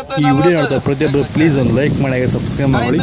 ಈ ವಿಡಿಯೋ ನೋಡ್ತಾ ಪ್ರತಿಯೊಬ್ಬರು ಪ್ಲೀಸ್ ಒಂದು ಲೈಕ್ ಮಾಡಿ ಹಾಗೆ ಸಬ್ಸ್ಕ್ರೈಬ್ ಮಾಡಿ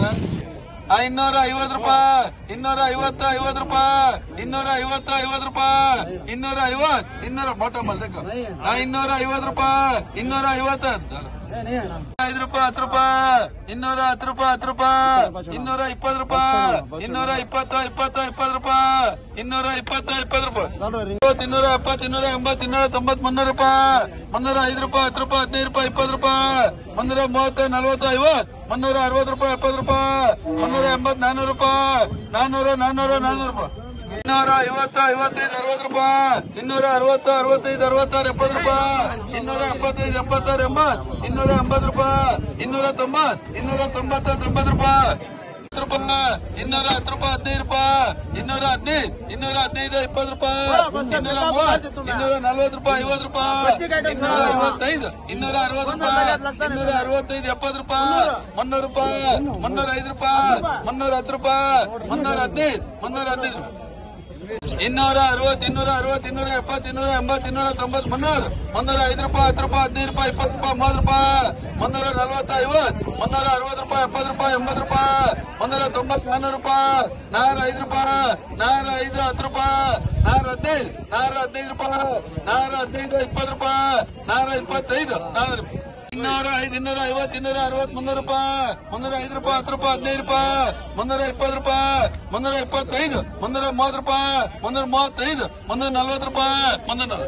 ಇನ್ನೂರ ಐವತ್ತು ರೂಪಾಯಿ ಇನ್ನೂರ ಐವತ್ತು ಐವತ್ತು ರೂಪಾಯಿ ಇನ್ನೂರ ಐವತ್ತು ಐವತ್ತು ರೂಪಾಯಿ ಇನ್ನೂರ ಐವತ್ ಇನ್ನೂರ ಮೋಟ ಮಲ್ದಕ್ಕ ಇನ್ನೂರ ಐವತ್ತು ರೂಪಾಯಿ ಇನ್ನೂರ ಐವತ್ತು ಐದು ರೂಪಾಯಿ ಹತ್ತು ರೂಪಾಯಿ ಇನ್ನೂರ ಹತ್ತು ರೂಪಾಯಿ ಹತ್ತು ರೂಪಾಯಿ ಇನ್ನೂರ ಇಪ್ಪತ್ತು ರೂಪಾಯಿ ಇನ್ನೂರ ಇಪ್ಪತ್ತು ಇಪ್ಪತ್ತು ಇಪ್ಪತ್ತು ರೂಪಾಯಿ ಇನ್ನೂರ ಇಪ್ಪತ್ತು ಇಪ್ಪತ್ತು ರೂಪಾಯಿ ಇಪ್ಪತ್ತು ಇನ್ನೂರ ಎಪ್ಪತ್ತು ಇನ್ನೂರ ಎಂಬತ್ತು ಇನ್ನೂರ ತೊಂಬತ್ತು ಮುನ್ನೂರು ರೂಪಾಯಿ ಮುನ್ನೂರ ಐದು ರೂಪಾಯಿ ಹತ್ತು ರೂಪಾಯಿ ಹದಿನೈದು ರೂಪಾಯಿ ಇಪ್ಪತ್ತು ರೂಪಾಯಿ ಮುನ್ನೂರ ಮೂವತ್ತು ನಲ್ವತ್ತು ಐವತ್ತು ಮುನ್ನೂರ ಅರವತ್ತು ರೂಪಾಯಿ ಎಪ್ಪತ್ತು ರೂಪಾಯಿ ಮುನ್ನೂರ ಎಂಬತ್ತು ನಾನ್ನೂರು ರೂಪಾಯಿ ನಾನ್ನೂರ ನಾನ್ನೂರ ನಾನ್ನೂರು ರೂಪಾಯಿ ಇನ್ನೂರ ಐವತ್ತು ಐವತ್ತೈದು ಅರವತ್ತು ರೂಪಾಯಿ ಇನ್ನೂರ ಅರವತ್ತು ಅರವತ್ತೈದು ಅರವತ್ತಾರು ಎಪ್ಪತ್ತು ರೂಪಾಯಿ ಇನ್ನೂರ ಎಪ್ಪತ್ತೈದು ಎಪ್ಪತ್ತಾರು ಎಂಬತ್ತು ಇನ್ನೂರ ಎಂಬತ್ತು ರೂಪಾಯಿ ಇನ್ನೂರ ತೊಂಬತ್ತು ಇನ್ನೂರ ತೊಂಬತ್ತು ತೊಂಬತ್ತು ರೂಪಾಯಿ ಹತ್ತು ರೂಪಾಯಿ ಇನ್ನೂರ ಹತ್ತು ರೂಪಾಯಿ ಹದಿನೈದು ರೂಪಾಯಿ ಇನ್ನೂರ ಹದಿನೈದು ಇನ್ನೂರ ಹದಿನೈದು ಇಪ್ಪತ್ತು ರೂಪಾಯಿ ಇನ್ನೂರ ಮೂವತ್ತು ಇನ್ನೂರ ನಲ್ವತ್ತು ರೂಪಾಯಿ ಐವತ್ತು ರೂಪಾಯಿ ಇನ್ನೂರ ಐವತ್ತೈದು ಇನ್ನೂರ ಅರವತ್ತು ರೂಪಾಯಿ ಇನ್ನೂರ ಅರವತ್ತೈದು ಎಪ್ಪತ್ತು ರೂಪಾಯಿ ಮುನ್ನೂರು ರೂಪಾಯಿ ಮುನ್ನೂರ ಐದು ರೂಪಾಯಿ ಮುನ್ನೂರ ಹತ್ತು ರೂಪಾಯಿ ಮುನ್ನೂರ ಹದಿನೈದು ಮುನ್ನೂರ ಹದಿನೈದು ಇನ್ನೂರ ಅರವತ್ತು ಇನ್ನೂರ ಅರವತ್ತು ಇನ್ನೂರ ಎಪ್ಪತ್ತು ಇನ್ನೂರ ಎಂಬತ್ತು ಇನ್ನೂರ ತೊಂಬತ್ತು ಮುನ್ನೂರು ಮುನ್ನೂರ ಐದು ರೂಪಾಯಿ ಹತ್ತು ರೂಪಾಯಿ ಹದಿನೈದು ರೂಪಾಯಿ ಇಪ್ಪತ್ತು ರೂಪಾಯಿ ಮೂವತ್ತು ರೂಪಾಯಿ ಮುನ್ನೂರ ನಲ್ವತ್ತು ಐವತ್ತು ಮುನ್ನೂರ ಅರವತ್ತು ರೂಪಾಯಿ ಎಪ್ಪತ್ತು ರೂಪಾಯಿ ಎಂಬತ್ತು ರೂಪಾಯಿ ಮುನ್ನೂರ ತೊಂಬತ್ತು ನಾನ್ನೂರು ರೂಪಾಯಿ ನಾರ ಐದು ರೂಪಾಯಿ ನಾರ ಐದು ಹತ್ತು ರೂಪಾಯಿ ನಾರ ಹದಿನೈದು ನಾರ ಹದಿನೈದು ರೂಪಾಯಿ ನಾರ ಹದಿನೈದು ಇಪ್ಪತ್ತು ರೂಪಾಯಿ ನಾರ ಇಪ್ಪತ್ತೈದು ನಾರ ಇನ್ನೂರ ಐದು ಇನ್ನೂರ ಐವತ್ತು ಇನ್ನೂರ ಅರವತ್ತು ಮುನ್ನೂರು ರೂಪಾಯಿ ಮುನ್ನೂರ ಐದು ರೂಪಾಯಿ ಹತ್ತು ರೂಪಾಯಿ ಹದಿನೈದು ರೂಪಾಯಿ ಮುನ್ನೂರ ಇಪ್ಪತ್ತು ರೂಪಾಯಿ ಮುನ್ನೂರ ಇಪ್ಪತ್ತೈದು ಮುನ್ನೂರ ಮೂವತ್ತು ರೂಪಾಯಿ ಮುನ್ನೂರ ಮೂವತ್ತೈದು ಮುನ್ನೂರ ನಲ್ವತ್ತು ರೂಪಾಯಿ ಮುನ್ನೂರ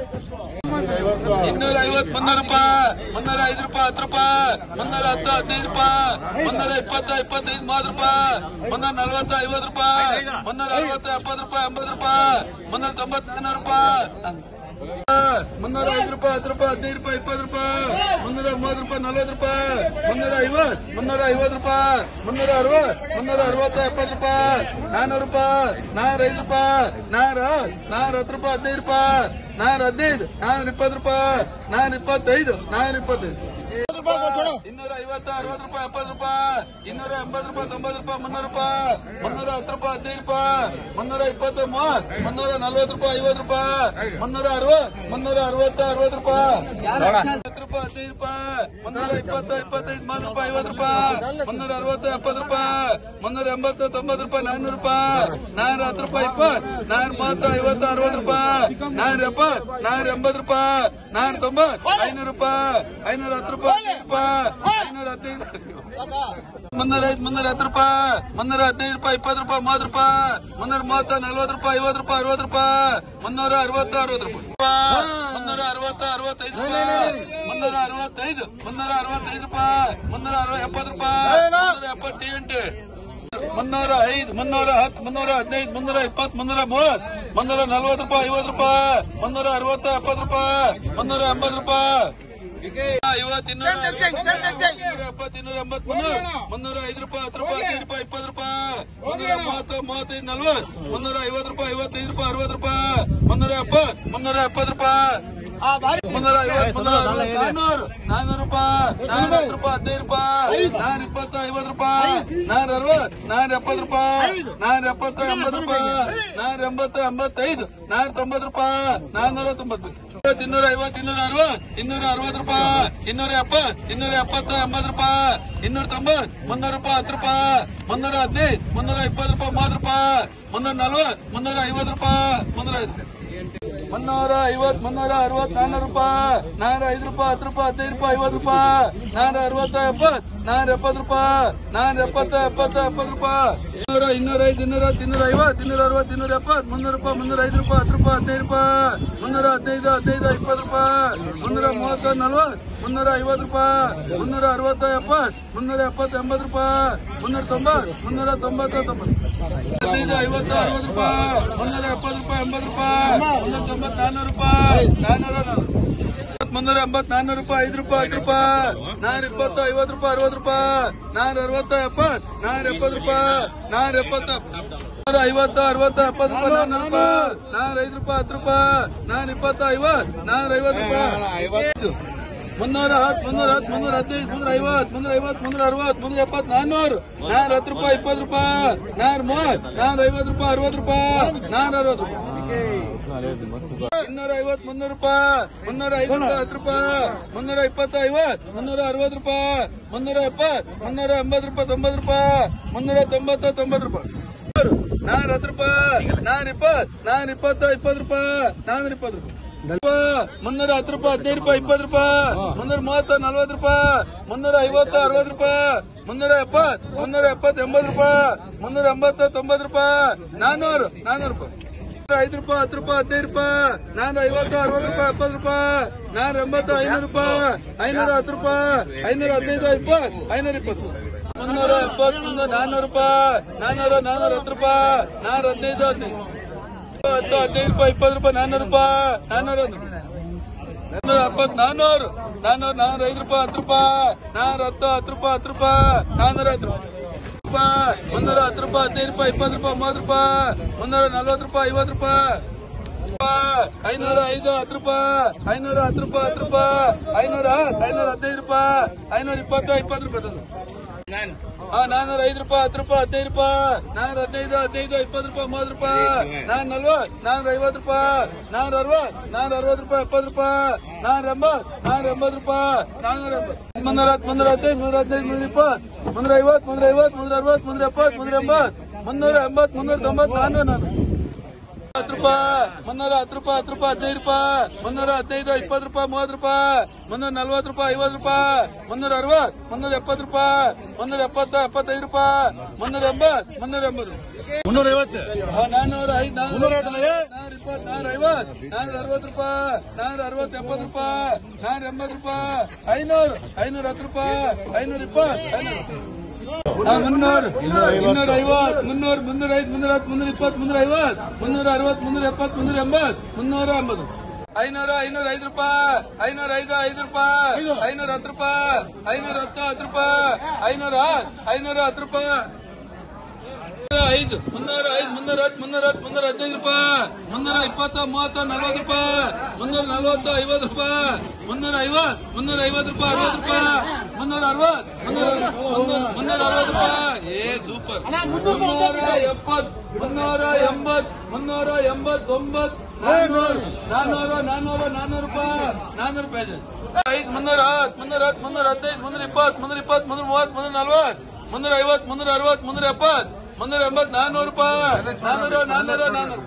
ಇನ್ನೂರ ಐವತ್ತು ಮುನ್ನೂರು ರೂಪಾಯಿ ಮುನ್ನೂರ ಐದು ರೂಪಾಯಿ ಹತ್ತು ರೂಪಾಯಿ ಮುನ್ನೂರ ಹತ್ತು ಹದಿನೈದು ರೂಪಾಯಿ ಮುನ್ನೂರ ಇಪ್ಪತ್ತು ಇಪ್ಪತ್ತೈದು ಮೂವತ್ತು ರೂಪಾಯಿ ಮುನ್ನೂರ ನಲ್ವತ್ತು ಐವತ್ತು ರೂಪಾಯಿ ಮುನ್ನೂರ ಅರವತ್ತು ಎಪ್ಪತ್ತು ರೂಪಾಯಿ ಎಂಬತ್ತು ರೂಪಾಯಿ ಮುನ್ನೂರ ತೊಂಬತ್ತು ನಾನ್ನೂರು ರೂಪಾಯಿ ಮುನ್ನೂರ ಐದು ರೂಪಾಯಿ ಹತ್ತು ರೂಪಾಯಿ ಹದಿನೈದು ರೂಪಾಯಿ ಇಪ್ಪತ್ತು ರೂಪಾಯಿ ಮುನ್ನೂರ ಮೂವತ್ತು ರೂಪಾಯಿ ನಲ್ವತ್ತು ರೂಪಾಯಿ ಮುನ್ನೂರ ಐವತ್ತು ಮುನ್ನೂರ ಐವತ್ತು ರೂಪಾಯಿ ಮುನ್ನೂರ ಅರವತ್ತು ಮುನ್ನೂರ ಅರವತ್ತು ಎಪ್ಪತ್ತು ರೂಪಾಯಿ ನಾನ್ನೂರು ರೂಪಾಯಿ ನಾರ ಐದು ರೂಪಾಯಿ ನಾರ ನಾರ ಹತ್ತು ರೂಪಾಯಿ ಹದಿನೈದು ರೂಪಾಯಿ ನಾರ ಹದಿನೈದು ನಾನೂರ ಇಪ್ಪತ್ತು ರೂಪಾಯಿ ನಾನೂರ ಇಪ್ಪತ್ತೈದು ನಾನೂರ ಇಪ್ಪತ್ತೈದು ಇನ್ನೂರ ಐವತ್ತು ಅರವತ್ತು ರೂಪಾಯಿ ಎಪ್ಪತ್ತು ರೂಪಾಯಿ ಇನ್ನೂರ ಎಂಬತ್ತು ರೂಪಾಯಿ ತೊಂಬತ್ತು ರೂಪಾಯಿ ಮುನ್ನೂರು ರೂಪಾಯಿ ಮುನ್ನೂರ ಹತ್ತು ರೂಪಾಯಿ ಹದಿನೈದು ರೂಪಾಯಿ ಮುನ್ನೂರ ಇಪ್ಪತ್ತು ಮೂವತ್ತು ಮುನ್ನೂರ ನಲ್ವತ್ತು ರೂಪಾಯಿ ಐವತ್ತು ರೂಪಾಯಿ ಮುನ್ನೂರ ಅರವತ್ತು ಮುನ್ನೂರ ಅರವತ್ತು ಅರವತ್ತು ರೂಪಾಯಿ ಹತ್ತು ರೂಪಾಯಿ ಹದಿನೈದು ರೂಪಾಯಿ ಮುನ್ನೂರ ಇಪ್ಪತ್ತು ಇಪ್ಪತ್ತೈದು ಮೂವತ್ತು ರೂಪಾಯಿ ಐವತ್ತು ರೂಪಾಯಿ ಮುನ್ನೂರ ಅರವತ್ತು ಎಪ್ಪತ್ತು ರೂಪಾಯಿ ಮುನ್ನೂರ ಎಂಬತ್ತು ತೊಂಬತ್ತು ರೂಪಾಯಿ ನಾನ್ನೂರು ರೂಪಾಯಿ ನಾನ್ನೂರ ಹತ್ತು ರೂಪಾಯಿ ಇಪ್ಪತ್ತು ನಾನ್ನೂರ ಮೂವತ್ತು ಐವತ್ತು ಅರವತ್ತು ರೂಪಾಯಿ ನಾನ್ನೂರ ಎಪ್ಪತ್ತು ನಾನ್ನೂರ ಎಂಬತ್ತು ರೂಪಾಯಿ ನಾನ್ನೂರ ತೊಂಬತ್ತು ಐನೂರು ರೂಪಾಯಿ ಐನೂರ ಹತ್ತು ರೂಪಾಯಿ ರೂಪಾಯಿ ಐನೂರ ಹದಿನೈದು ಮುನ್ನೂರ ಐದು ಮುನ್ನೂರ ಹತ್ತು ರೂಪಾಯಿ ಮುನ್ನೂರ ಹದಿನೈದು ರೂಪಾಯಿ ಇಪ್ಪತ್ತು ರೂಪಾಯಿ ಮೂವತ್ತು ರೂಪಾಯಿ ಮುನ್ನೂರ ಮೂವತ್ತು ನಲ್ವತ್ತು ರೂಪಾಯಿ ಐವತ್ತು ರೂಪಾಯಿ ಅರವತ್ತು ರೂಪಾಯಿ ಮುನ್ನೂರ ಅರವತ್ತು ಅರವತ್ತು ರೂಪಾಯಿ ಮುನ್ನೂರ ಅರವತ್ತು ಅರವತ್ತೈದು ರೂಪಾಯಿ ಮುನ್ನೂರ ಅರವತ್ತೈದು ಮುನ್ನೂರ ಅರವತ್ತೈದು ರೂಪಾಯಿ ಮುನ್ನೂರ ಅರವತ್ತು ಎಪ್ಪತ್ತು ರೂಪಾಯಿ ಮುನ್ನೂರ ಎಪ್ಪತ್ತು ಎಂಟು ಮುನ್ನೂರ ಐದು ಮುನ್ನೂರ ಹತ್ತು ಮುನ್ನೂರ ಹದಿನೈದು ಮುನ್ನೂರ ಇಪ್ಪತ್ತು ಮುನ್ನೂರ ಮೂವತ್ತು ಮುನ್ನೂರ ನಲ್ವತ್ತು ರೂಪಾಯಿ ಐವತ್ತು ರೂಪಾಯಿ ಮುನ್ನೂರ ಅರವತ್ತು ಎಪ್ಪತ್ತು ರೂಪಾಯಿ ಮುನ್ನೂರ ಎಂಬತ್ತು ರೂಪಾಯಿ ಐವತ್ತು ಇನ್ನೂರ ಎಪ್ಪತ್ತು ಇನ್ನೂರ ಎಂಬತ್ತು ಮುನ್ನೂರ ಮುನ್ನೂರ ಐದು ರೂಪಾಯಿ ಹತ್ತು ರೂಪಾಯಿ ಹದಿನೈದು ರೂಪಾಯಿ ಇಪ್ಪತ್ತು ರೂಪಾಯಿ ಮುನ್ನೂರ ಮೂವತ್ತು ಮೂವತ್ತೈದು ನಲ್ವತ್ತು ಮುನ್ನೂರ ಐವತ್ತು ರೂಪಾಯಿ ಐವತ್ತೈದು ರೂಪಾಯಿ ಅರವತ್ತು ರೂಪಾಯಿ ಮುನ್ನೂರ ಎಪ್ಪತ್ತು ಮುನ್ನೂರ ಎಪ್ಪತ್ತು ರೂಪಾಯಿ ಮುನ್ನೂರ ಐವತ್ತು ಮುನ್ನೂರ ಅರವತ್ತು ನಾನ್ನೂರು ನಾನ್ನೂರು ರೂಪಾಯಿ ನಾನ್ನೂರ ಹತ್ತು ರೂಪಾಯಿ ಹದಿನೈದು ರೂಪಾಯಿ ನಾನ್ನೂರ ಇಪ್ಪತ್ತು ಐವತ್ತು ರೂಪಾಯಿ ನಾನ್ನೂರ ಅರವತ್ತು ನಾನ್ನೂರ ಎಪ್ಪತ್ತು ರೂಪಾಯಿ ನಾನ್ನೂರ ಎಪ್ಪತ್ತು ಎಂಬತ್ತು ರೂಪಾಯಿ ನಾನ್ನೂರ ಎಂಬತ್ತು ಎಂಬತ್ತೈದು ನಾನ್ನೂರ ತೊಂಬತ್ತು ರೂಪಾಯಿ ನಾನ್ನೂರ ತೊಂಬತ್ತು ಇನ್ನೂರ ಐವತ್ತು ಇನ್ನೂರ ಅರವತ್ತು ಇನ್ನೂರ ಅರವತ್ತು ರೂಪಾಯಿ ಇನ್ನೂರ ಎಪ್ಪತ್ತು ಇನ್ನೂರ ಎಪ್ಪತ್ತು ಎಂಬತ್ತು ರೂಪಾಯಿ ಇನ್ನೂರ ತೊಂಬತ್ತು ಮುನ್ನೂರು ರೂಪಾಯಿ ಹತ್ತು ರೂಪಾಯಿ ಮುನ್ನೂರ ಹದಿನೈದು ಮುನ್ನೂರ ಇಪ್ಪತ್ತು ರೂಪಾಯಿ ಮೂವತ್ತು ರೂಪಾಯಿ ಮುನ್ನೂರ ನಲ್ವತ್ತು ಮುನ್ನೂರ ಐವತ್ತು ರೂಪಾಯಿ ಮುನ್ನೂರ ಐದು ಮುನ್ನೂರ ಐವತ್ ಮುನ್ನೂರ ಅರವತ್ ನಾನ್ನೂರು ರೂಪಾಯಿ ನಾನ್ನೂರ ಐದು ರೂಪಾಯಿ ಹತ್ತು ರೂಪಾಯಿ ಹದಿನೈದು ರೂಪಾಯಿ ಐವತ್ತು ರೂಪಾಯಿ ನಾನ್ನೂರ ಅರವತ್ತು ಎಪ್ಪತ್ತು ನಾನ್ನೂರ ಎಪ್ಪತ್ತು ರೂಪಾಯಿ ನಾನ್ನೂರ ಎಪ್ಪತ್ತು ಎಪ್ಪತ್ತು ಎಪ್ಪತ್ತು ರೂಪಾಯಿ ಇನ್ನೂರ ಇನ್ನೂರ ಐದು ಇನ್ನೂರ ಹತ್ತು ಇನ್ನೂರ ಐವತ್ತು ಇನ್ನೂರ ಅರವತ್ತು ಇನ್ನೂರ ಎಪ್ಪತ್ತು ಮುನ್ನೂರು ರೂಪಾಯಿ ಮುನ್ನೂರ ಐದು ರೂಪಾಯಿ ಹತ್ತು ರೂಪಾಯಿ ಹದಿನೈದು ರೂಪಾಯಿ ಮುನ್ನೂರ ಹದಿನೈದು ಹದಿನೈದು ಇಪ್ಪತ್ತು ರೂಪಾಯಿ ಮುನ್ನೂರ ಮೂವತ್ತು ನಲ್ವತ್ತು ಮುನ್ನೂರ ಐವತ್ತು ರೂಪಾಯಿ ಮುನ್ನೂರ ಅರವತ್ತು ಎಪ್ಪತ್ತು ಮುನ್ನೂರ ಎಪ್ಪತ್ತು ಎಂಬತ್ತು ರೂಪಾಯಿ ಮುನ್ನೂರ ತೊಂಬತ್ತು ಮುನ್ನೂರ ತೊಂಬತ್ತು ತೊಂಬತ್ತು ಹದಿನೈದು ಐವತ್ತು ಅರವತ್ತು ರೂಪಾಯಿ ಮುನ್ನೂರ ಎಪ್ಪತ್ತು ರೂಪಾಯಿ ಎಂಬತ್ತು ರೂಪಾಯಿ ಮುನ್ನೂರ ತೊಂಬತ್ತು ನಾನ್ನೂರು ರೂಪಾಯಿ ನಾನ್ನೂರ ಮುನ್ನೂರ ಎಂಬತ್ತು ನಾನ್ನೂರು ರೂಪಾಯಿ ಐದು ರೂಪಾಯಿ ಹತ್ತು ರೂಪಾಯಿ ನಾನ್ನೂರ ಇಪ್ಪತ್ತು ಐವತ್ತು ರೂಪಾಯಿ ಅರವತ್ತು ರೂಪಾಯಿ ನಾನ್ನೂರ ಅರವತ್ತು ಎಪ್ಪತ್ತು ನಾನ್ನೂರ ಎಪ್ಪತ್ತು ರೂಪಾಯಿ ನಾನ್ನೂರ ಎಪ್ಪತ್ತು ನೂರ ಐವತ್ತು ಅರವತ್ತು ಎಪ್ಪತ್ತು ರೂಪಾಯಿ ನಾನ್ನೂರು ರೂಪಾಯಿ ನಾನ್ನೂರ ಐದು ರೂಪಾಯಿ ಹತ್ತು ರೂಪಾಯಿ ನಾನ್ನೂರ ಇಪ್ಪತ್ತು ಐವತ್ತು ನಾನ್ನೂರ ಐವತ್ತು ರೂಪಾಯಿ ಮುನ್ನೂರ ಹತ್ತು ಮುನ್ನೂರ ಹತ್ತು ಮುನ್ನೂರ ಹದಿನೈದು ಮುನ್ನೂರ ಐವತ್ತು ಮುನ್ನೂರ ಐವತ್ತು ಮುನ್ನೂರ ಅರವತ್ತು ಮುನ್ನೂರ ಎಪ್ಪತ್ತು ನಾನ್ನೂರು ನಾನ್ನೂರ ಹತ್ತು ರೂಪಾಯಿ ಇಪ್ಪತ್ತು ರೂಪಾಯಿ ನಾನ್ನೂರ ಮೂವತ್ತು ನಾನ್ನೂರ ಐವತ್ತು ರೂಪಾಯಿ ಅರವತ್ತು ರೂಪಾಯಿ ನಾನ್ನೂರ ಅರವತ್ತು ರೂಪಾಯಿ ಇನ್ನೂರ ಐವತ್ತು ಮುನ್ನೂರು ರೂಪಾಯಿ ಮುನ್ನೂರ ಐದು ರೂಪಾಯಿ ಹತ್ತು ರೂಪಾಯಿ ಮುನ್ನೂರ ಇಪ್ಪತ್ತು ಐವತ್ತು ಮುನ್ನೂರ ಅರವತ್ತು ರೂಪಾಯಿ ಮುನ್ನೂರ ಎಪ್ಪತ್ತು ಮುನ್ನೂರ ಎಂಬತ್ತು ರೂಪಾಯಿ ತೊಂಬತ್ತು ರೂಪಾಯಿ ಮುನ್ನೂರ ತೊಂಬತ್ತು ತೊಂಬತ್ತು ರೂಪಾಯಿ ನಾನ್ ಹತ್ತು ರೂಪಾಯಿ ನಾನ್ ಇಪ್ಪತ್ತು ನಾನ್ ಇಪ್ಪತ್ತು ಇಪ್ಪತ್ತು ರೂಪಾಯಿ ನಾನ್ನೂರ ಇಪ್ಪತ್ತು ರೂಪಾಯಿ ಮುನ್ನೂರ ಹತ್ತು ರೂಪಾಯಿ ಹದಿನೈದು ರೂಪಾಯಿ ಇಪ್ಪತ್ತು ರೂಪಾಯಿ ಮುನ್ನೂರ ಮೂವತ್ತು ನಲ್ವತ್ತು ರೂಪಾಯಿ ಮುನ್ನೂರ ಐವತ್ತು ಅರವತ್ತು ರೂಪಾಯಿ ಮುನ್ನೂರ ಎಪ್ಪತ್ತು ಮುನ್ನೂರ ಎಪ್ಪತ್ತು ಎಂಬತ್ತು ರೂಪಾಯಿ ಮುನ್ನೂರ ಎಂಬತ್ತು ತೊಂಬತ್ತು ರೂಪಾಯಿ ನಾನ್ನೂರು ನಾನ್ನೂರು ರೂಪಾಯಿ ಐದು ರೂಪಾಯಿ ಹತ್ತು ರೂಪಾಯಿ ಹದಿನೈದು ರೂಪಾಯಿ ನಾನು ಐವತ್ತು ಅರವತ್ತು ರೂಪಾಯಿ ಎಪ್ಪತ್ತು ರೂಪಾಯಿ ನಾನು ಎಂಬತ್ತು ಐನೂರು ರೂಪಾಯಿ ಐನೂರ ಹತ್ತು ರೂಪಾಯಿ ಐನೂರ ಹದಿನೈದು ಇಪ್ಪತ್ತು ಐನೂರ ಇಪ್ಪತ್ತು ಮುನ್ನೂರ ಎಪ್ಪತ್ತು ಮುನ್ನೂರ ನಾನ್ನೂರು ರೂಪಾಯಿ ನಾನ್ನೂರ ನಾನ್ನೂರ ಹತ್ತು ರೂಪಾಯಿ ನಾನ್ನೂರ ಹದಿನೈದು ಹದಿನೈದು ಹತ್ತು ಹದಿನೈದು ರೂಪಾಯಿ ಇಪ್ಪತ್ತು ರೂಪಾಯಿ ನಾನ್ನೂರು ರೂಪಾಯಿ ನಾನ್ನೂರ ಒಂದು ನಾನ್ನೂರ ಎಪ್ಪತ್ತು ನಾನ್ನೂರು ನಾನ್ನೂರು ನಾನ್ನೂರ ಐದು ರೂಪಾಯಿ ಹತ್ತು ರೂಪಾಯಿ ನಾನ್ನೂರ ಹತ್ತು ಹತ್ತು ರೂಪಾಯಿ ಹತ್ತು ರೂಪಾಯಿ ನಾನ್ನೂರ ಹತ್ತು ರೂಪಾಯಿ ರೂಪಾಯಿ ಮುನ್ನೂರ ಹತ್ತು ರೂಪಾಯಿ ಹದಿನೈದು ರೂಪಾಯಿ ಇಪ್ಪತ್ತು ರೂಪಾಯಿ ಮೂವತ್ತು ರೂಪಾಯಿ ಮುನ್ನೂರ ನಲ್ವತ್ತು ರೂಪಾಯಿ ಐವತ್ತು ರೂಪಾಯಿ ರೂಪಾಯಿ ಐನೂರ ಐದು ಹತ್ತು ರೂಪಾಯಿ ಐನೂರ ಹತ್ತು ರೂಪಾಯಿ ಹತ್ತು ರೂಪಾಯಿ ಐನೂರ ಐನೂರ ಹದಿನೈದು ರೂಪಾಯಿ ಐನೂರ ಇಪ್ಪತ್ತು ಇಪ್ಪತ್ತು ರೂಪಾಯಿ ತಂದು ಹಾ ನಾನ್ನೂರ ಐದು ರೂಪಾಯಿ ಹತ್ತು ರೂಪಾಯಿ ಹದಿನೈದು ರೂಪಾಯಿ ನಾನ್ನೂರ ಹದಿನೈದು ಹದಿನೈದು ಇಪ್ಪತ್ತು ರೂಪಾಯಿ ಮೂವತ್ತು ರೂಪಾಯಿ ನಾನ್ ನಲ್ವತ್ತು ನಾನ್ನೂರ ಐವತ್ತು ರೂಪಾಯಿ ನಾನ್ನೂರ ಅರವತ್ತು ನಾನ್ನೂರ ಅರವತ್ತು ರೂಪಾಯಿ ಎಪ್ಪತ್ತು ರೂಪಾಯಿ ನಾನ್ನೂರ ಎಂಬತ್ತು ನಾನ್ನೂರ ಎಂಬತ್ತು ರೂಪಾಯಿ ನಾನ್ನೂರ ಎಂಬತ್ತು ಮುನ್ನೂರ ಹತ್ತು ಮುನ್ನೂರ ಹದಿನೈದು ಮುನ್ನೂರ ಹದಿನೈದು ಮುನ್ನೂರ ಇಪ್ಪತ್ತು ಮುನ್ನೂರ ಐವತ್ತು ಮುನ್ನೂರ ಐವತ್ತು ಮುನ್ನೂರ ಅರವತ್ತು ಮುನ್ನೂರ ಎಪ್ಪತ್ತು ಮುನ್ನೂರ ಎಂಬತ್ತು ಮುನ್ನೂರ ಎಂಬತ್ತು ಮುನ್ನೂರ ತೊಂಬತ್ತು ನಾನ್ನೂರ ನಾನು ಹತ್ತು ರೂಪಾಯಿ ಮುನ್ನೂರ ಹತ್ತು ರೂಪಾಯಿ ಹತ್ತು ರೂಪಾಯಿ ಹದಿನೈದು ರೂಪಾಯಿ ಮುನ್ನೂರ ಹದಿನೈದು ಇಪ್ಪತ್ತು ರೂಪಾಯಿ ಮೂವತ್ತು ರೂಪಾಯಿ ಮುನ್ನೂರ ನಲ್ವತ್ತು ರೂಪಾಯಿ ಐವತ್ತು ರೂಪಾಯಿ ಮುನ್ನೂರ ಅರವತ್ತು ಮುನ್ನೂರ ಎಪ್ಪತ್ತು ರೂಪಾಯಿ ಮುನ್ನೂರ ಎಪ್ಪತ್ತು ಎಪ್ಪತ್ತೈದು ರೂಪಾಯಿ ಮುನ್ನೂರ ಎಂಬತ್ತು ಮುನ್ನೂರ ಎಂಬತ್ತು ಮುನ್ನೂರ ಐವತ್ತು ನಾನ್ನೂರ ಐದು ನಾನ್ನೂರ ನಾನ್ನೂರ ಇಪ್ಪತ್ತು ನಾನ್ನೂರ ಐವತ್ತು ನಾನ್ನೂರ ಅರವತ್ತು ರೂಪಾಯಿ ನಾನ್ನೂರ ಅರವತ್ತು ಎಪ್ಪತ್ತು ರೂಪಾಯಿ ನಾನ್ನೂರ ಎಂಬತ್ತು ರೂಪಾಯಿ ಐನೂರು ಐನೂರ ಹತ್ತು ರೂಪಾಯಿ ಐನೂರ ಇಪ್ಪತ್ತು ಐನೂರು ಹಾ, ಮುನ್ನೂರು ಇನ್ನೂರ ಐವತ್ತು ಮುನ್ನೂರು ಮುನ್ನೂರ ಐದು ಮುನ್ನೂರ ಹತ್ತು ಮುನ್ನೂರ ಇಪ್ಪತ್ತು ಮುನ್ನೂರ ಐವತ್ತು ಮುನ್ನೂರ ಅರವತ್ತು ಮುನ್ನೂರ ಎಪ್ಪತ್ತು ಮುನ್ನೂರ ಎಂಬತ್ತು ಮುನ್ನೂರ ಎಂಬತ್ತು ಐನೂರ ಐನೂರ ಐದು ರೂಪಾಯಿ ಐನೂರ ಐದು ಐದು ರೂಪಾಯಿ ಐನೂರ ಹತ್ತು ರೂಪಾಯಿ ಐನೂರ ಹತ್ತು ಹತ್ತು ರೂಪಾಯಿ ಐನೂರ ಐನೂರ ಹತ್ತು ರೂಪಾಯಿ ಐದು ಮುನ್ನೂರ ಐದು ಮುನ್ನೂರ ಹತ್ತು ಮುನ್ನೂರ ಹತ್ತು ಮುನ್ನೂರ ಹದಿನೈದು ರೂಪಾಯಿ ಮುನ್ನೂರ ಇಪ್ಪತ್ತು ಮೂವತ್ತು ನಲ್ವತ್ತು ರೂಪಾಯಿ ಮುನ್ನೂರ ನಲ್ವತ್ತು ಐವತ್ತು ರೂಪಾಯಿ ಮುನ್ನೂರ ಐವತ್ತು ಮುನ್ನೂರ ಐವತ್ತು ರೂಪಾಯಿ ಅರವತ್ತು ರೂಪಾಯಿ ಮುನ್ನೂರ ಅರವತ್ತು ಮುನ್ನೂರ ಮುನ್ನೂರ ಮುನ್ನೂರ ಅರವತ್ತು ರೂಪಾಯಿ ಏ ಸೂಪರ್ ಮುನ್ನೂರ ಎಪ್ಪತ್ತು ಮುನ್ನೂರ ಎಂಬತ್ತು ಮುನ್ನೂರ ಎಂಬತ್ತೊಂಬತ್ತು ನಾನ್ನೂರು ನಾನ್ನೂರು ನಾನ್ನೂರು ನಾನ್ನೂರು ರೂಪಾಯಿ ನಾನ್ನೂರು ರೂಪಾಯಿ ಐದು ಮುನ್ನೂರ ಹತ್ತು ಮುನ್ನೂರ ಹತ್ತು ಮುನ್ನೂರ ಹದಿನೈದು ಮುನ್ನೂರ ಇಪ್ಪತ್ತು ಮುನ್ನೂರ ಇಪ್ಪತ್ತು ಮುನ್ನೂರ ಮೂವತ್ತು ಮುನ್ನೂರ ನಲ್ವತ್ತು ಮುನ್ನೂರ ಐವತ್ತು ಮುನ್ನೂರ ಅರವತ್ತು ಮುನ್ನೂರ ಎಪ್ಪತ್ತು ಮುನ್ನೂರ ಎಂಬತ್ತು ನಾನ್ನೂರು ರೂಪಾಯಿ ನಾನ್ನೂರು ನಾನ್ನೂರು ನಾನ್ನೂರು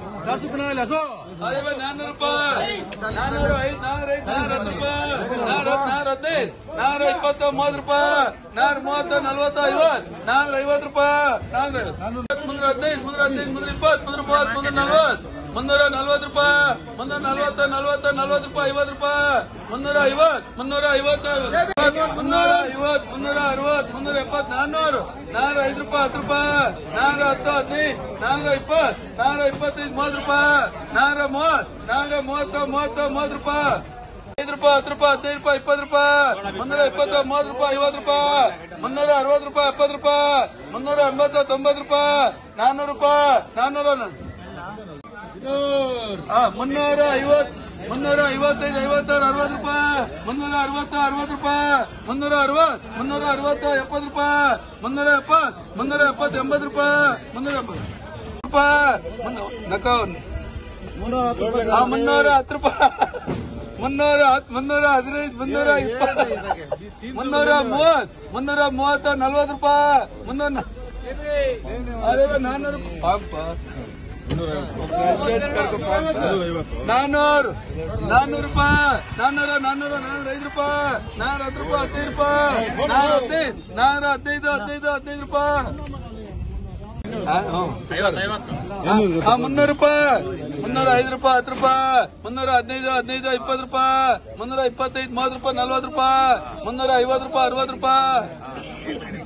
ಅದೇ ಬೈ ನಾನ್ನೂರು ರೂಪಾಯಿ ನಾನ್ನೂರು ಐದು ನಾನ್ನೂರ ಐದು ನಾನ್ನೂರ ಹತ್ತು ರೂಪಾಯಿ ನಾನ್ನೂರ ಹತ್ತು ನಾನ್ನೂರ ಹದಿನೈದು ನಾನ್ನೂರ ಇಪ್ಪತ್ತು ಮೂವತ್ತು ರೂಪಾಯಿ ನಾನ್ನೂರ ಮೂವತ್ತು ನಲ್ವತ್ತು ಐವತ್ತು ನಾನ್ನೂರ ಐವತ್ತು ರೂಪಾಯಿ ನಾನ್ನೂರ ಐವತ್ತು ಮುನ್ನೂರ ಹದಿನೈದು ಮುನ್ನೂರ ಹದಿನೈದು ಮುನ್ನೂರ ಇಪ್ಪತ್ತು ಮುನ್ನೂರ ಮೂವತ್ತು ಮುನ್ನೂರ ನಲ್ವತ್ತು ಮುನ್ನೂರ ನಲ್ವತ್ತು ರೂಪಾಯಿ ಮುನ್ನೂರ ನಲ್ವತ್ತು ನಲ್ವತ್ತು ನಲ್ವತ್ತು ರೂಪಾಯಿ ಐವತ್ತು ರೂಪಾಯಿ ಮುನ್ನೂರ ಐವತ್ತು ಮುನ್ನೂರ ಐವತ್ತು ಮುನ್ನೂರ ಐವತ್ತು ಮುನ್ನೂರ ಅರವತ್ತು ಮುನ್ನೂರ ಎಪ್ಪತ್ತು ನಾನ್ನೂರು ನಾನ್ನೂರ ಐದು ರೂಪಾಯಿ ಹತ್ತು ರೂಪಾಯಿ ನಾನ್ನೂರ ಹತ್ತು ಹದಿನೈದು ನಾನ್ನೂರ ಇಪ್ಪತ್ತು ನಾನ್ನೂರ ಇಪ್ಪತ್ತೈದು ಮೂವತ್ತು ರೂಪಾಯಿ ನಾನ್ನೂರ ಮೂವತ್ತು ನಾನ್ನೂರ ಮೂವತ್ತು ಮೂವತ್ತು ಮೂವತ್ತು ರೂಪಾಯಿ ಐದು ರೂಪಾಯಿ ಹತ್ತು ರೂಪಾಯಿ ಹದಿನೈದು ರೂಪಾಯಿ ಇಪ್ಪತ್ತು ರೂಪಾಯಿ ಮುನ್ನೂರ ಇಪ್ಪತ್ತು ಮೂವತ್ತು ರೂಪಾಯಿ ಐವತ್ತು ರೂಪಾಯಿ ಮುನ್ನೂರ ಅರವತ್ತು ರೂಪಾಯಿ ಎಪ್ಪತ್ತು ರೂಪಾಯಿ ಮುನ್ನೂರ ಎಂಬತ್ತು ತೊಂಬತ್ತು ರೂಪಾಯಿ ನಾನ್ನೂರು ರೂಪಾಯಿ ನಾನ್ನೂರ ಹಾ, ಮುನ್ನೂರ ಐವತ್ತು ಮುನ್ನೂರ ಐವತ್ತೈದು ಐವತ್ತಾರು ಅರವತ್ತು ರೂಪಾಯಿ ಮುನ್ನೂರ ಅರವತ್ತು ಅರವತ್ತು ರೂಪಾಯಿ ಮುನ್ನೂರ ಅರವತ್ತು ಮುನ್ನೂರ ಅರವತ್ತು ಎಪ್ಪತ್ತು ರೂಪಾಯಿ ಮುನ್ನೂರ ಎಪ್ಪತ್ತು ಮುನ್ನೂರ ಎಪ್ಪತ್ತು ಎಂಬತ್ತು ರೂಪಾಯಿ ಮುನ್ನೂರ ಎಪ್ಪತ್ತು ರೂಪಾಯಿ ಮುನ್ನೂ- ನಕ್ಕ- ಹಾ, ಮುನ್ನೂರ ಹತ್ತು ರೂಪಾಯಿ ಮುನ್ನೂರ ಹತ್ತು ಮುನ್ನೂರ ಹದಿನೈದು ಮುನ್ನೂರ ಇಪ್ಪತ್ತು ಮುನ್ನೂರ ಮೂವತ್ತು ಮುನ್ನೂರ ಮೂವತ್ತು ನಲ್ವತ್ತು ರೂಪಾಯಿ ಮುನ್ನೂರ ನ- ಅದೇ ನಾನ್ನೂರು ಪಾಪ ನಾನ್ನೂರು ನಾನ್ನೂರು ರೂಪಾಯಿ ನಾನ್ನೂರ ನಾನ್ನೂರ ನಾನ್ನೂರ ಐದು ರೂಪಾಯಿ ನಾನ್ನೂರ ಹತ್ತು ರೂಪಾಯಿ ಹದಿನೈದು ರೂಪಾಯಿ ನಾನ್ನೂರ ಹದಿನೈದು ನಾನ್ನೂರ ಹದಿನೈದು ಹದಿನೈದು ಹದಿನೈದು ರೂಪಾಯಿ ಹಾ, ಹ್ಮ್. ಹಾ, ಮುನ್ನೂರು ರೂಪಾಯಿ ಮುನ್ನೂರ ಐದು ರೂಪಾಯಿ ಹತ್ತು ರೂಪಾಯಿ ಮುನ್ನೂರ ಹದಿನೈದು ಹದಿನೈದು ಇಪ್ಪತ್ತು ರೂಪಾಯಿ ಮುನ್ನೂರ ಇಪ್ಪತ್ತೈದು ಮೂವತ್ತು ರೂಪಾಯಿ ನಲ್ವತ್ತು ರೂಪಾಯಿ ಮುನ್ನೂರ ಐವತ್ತು ರೂಪಾಯಿ ಅರವತ್ತು ರೂಪಾಯಿ